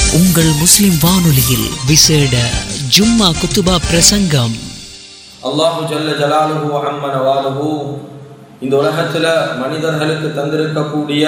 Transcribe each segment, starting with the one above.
உங்கள் முஸ்லிம் வானொலியில் விசேட ஜும்மா குத்துபா பிரசங்கம் அல்லாஹு ஜல்ல ஜலாலுஹு அம்மன வாலுஹு இந்த உலகத்தில் மனிதர்களுக்கு தந்திருக்கக்கூடிய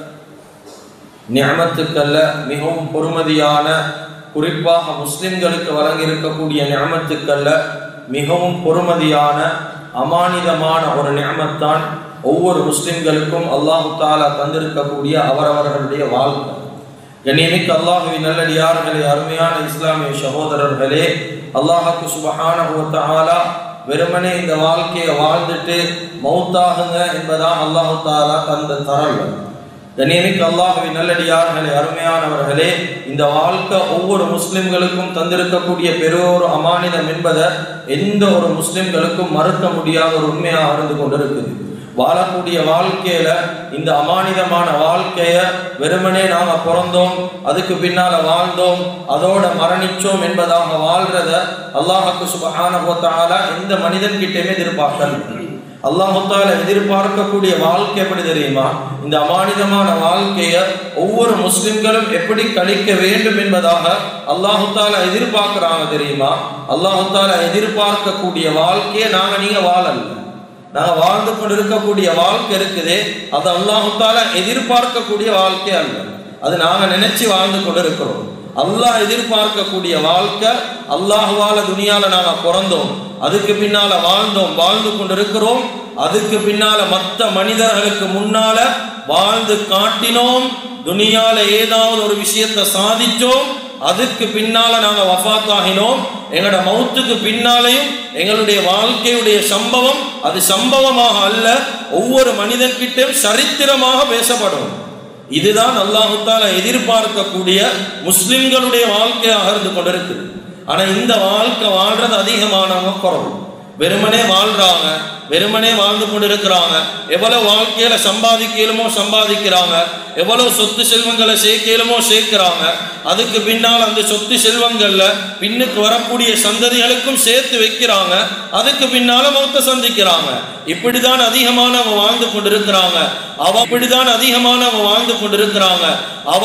ஞாமத்துக்கல்ல மிகவும் பொறுமதியான குறிப்பாக முஸ்லிம்களுக்கு வழங்கியிருக்கக்கூடிய ஞாமத்துக்கல்ல மிகவும் பொறுமதியான அமானிதமான ஒரு ஞாமத்தான் ஒவ்வொரு முஸ்லிம்களுக்கும் அல்லாஹு தாலா தந்திருக்கக்கூடிய அவரவர்களுடைய வாழ்க்கை கண்ணியமிக்க அல்லாஹுவின் நல்லடியார்களே அருமையான இஸ்லாமிய சகோதரர்களே அல்லாஹுக்கு சுபஹானஹு வ தஆலா வெறுமனே இந்த வாழ்க்கையை வாழ்ந்துட்டு மௌத்தாகுங்க என்பதான் அல்லாஹு தாலா தந்த தரல் கண்ணியமிக்க அல்லாஹுவின் நல்லடியார்களே அருமையானவர்களே இந்த வாழ்க்கை ஒவ்வொரு முஸ்லிம்களுக்கும் தந்திருக்கக்கூடிய பெரியோர் அமானிதம் என்பதை எந்த ஒரு முஸ்லிம்களுக்கும் மறுக்க முடியாத ஒரு உண்மையாக இருந்து கொண்டிருக்குது வாழக்கூடிய வாழ்க்கையில இந்த அமானிதமான வாழ்க்கைய வெறுமனே நாம பிறந்தோம் அதுக்கு பின்னால வாழ்ந்தோம் அதோட மரணிச்சோம் என்பதாக வாழ்றத அல்லாஹுக்கு சுபஹான போத்தால எந்த மனிதன் கிட்டயுமே எதிர்பார்க்கல அல்லாஹால எதிர்பார்க்கக்கூடிய வாழ்க்கை எப்படி தெரியுமா இந்த அமானிதமான வாழ்க்கைய ஒவ்வொரு முஸ்லிம்களும் எப்படி கழிக்க வேண்டும் என்பதாக அல்லாஹால எதிர்பார்க்கிறாங்க தெரியுமா அல்லாஹால எதிர்பார்க்கக்கூடிய வாழ்க்கையை நாங்க நீங்க வாழல நாங்க வாழ்ந்து கொண்டு இருக்கக்கூடிய வாழ்க்கை இருக்குது அது அல்லாஹால எதிர்பார்க்கக்கூடிய வாழ்க்கை அல்ல அது நாங்க நினைச்சு வாழ்ந்து கொண்டு இருக்கிறோம் அல்லாஹ் எதிர்பார்க்கக்கூடிய வாழ்க்கை அல்லாஹுவால துனியால நாங்க பிறந்தோம் அதுக்கு பின்னால வாழ்ந்தோம் வாழ்ந்து கொண்டு இருக்கிறோம் அதுக்கு பின்னால மற்ற மனிதர்களுக்கு முன்னால வாழ்ந்து காட்டினோம் துனியால ஏதாவது ஒரு விஷயத்தை சாதிச்சோம் அதுக்கு பின்னால நாங்க வஃத் ஆகினோம் எங்களோட மௌத்துக்கு பின்னாலையும் எங்களுடைய வாழ்க்கையுடைய சம்பவம் அது சம்பவமாக அல்ல ஒவ்வொரு மனிதன் கிட்டும் சரித்திரமாக பேசப்படும் இதுதான் அல்லாஹுத்தால எதிர்பார்க்கக்கூடிய முஸ்லிம்களுடைய வாழ்க்கையாக இருந்து கொண்டிருக்கு ஆனா இந்த வாழ்க்கை வாழ்றது அதிகமானவங்க குறவு வெறுமனே வாழ்றாங்க வெறுமனே வாழ்ந்து கொண்டு இருக்கிறாங்க எவ்வளவு வாழ்க்கையில சம்பாதிக்கலுமோ சம்பாதிக்கிறாங்க எவ்வளவு சொத்து செல்வங்களை சேர்க்கலுமோ சேர்க்கிறாங்க அதுக்கு பின்னால் அந்த சொத்து செல்வங்கள்ல பின்னுக்கு வரக்கூடிய சந்ததிகளுக்கும் சேர்த்து வைக்கிறாங்க அதுக்கு பின்னால மௌத்த சந்திக்கிறாங்க இப்படிதான் அதிகமானவங்க வாழ்ந்து கொண்டிருக்கிறாங்க அவ இப்படிதான் அதிகமானவங்க வாழ்ந்து கொண்டிருக்கிறாங்க அவ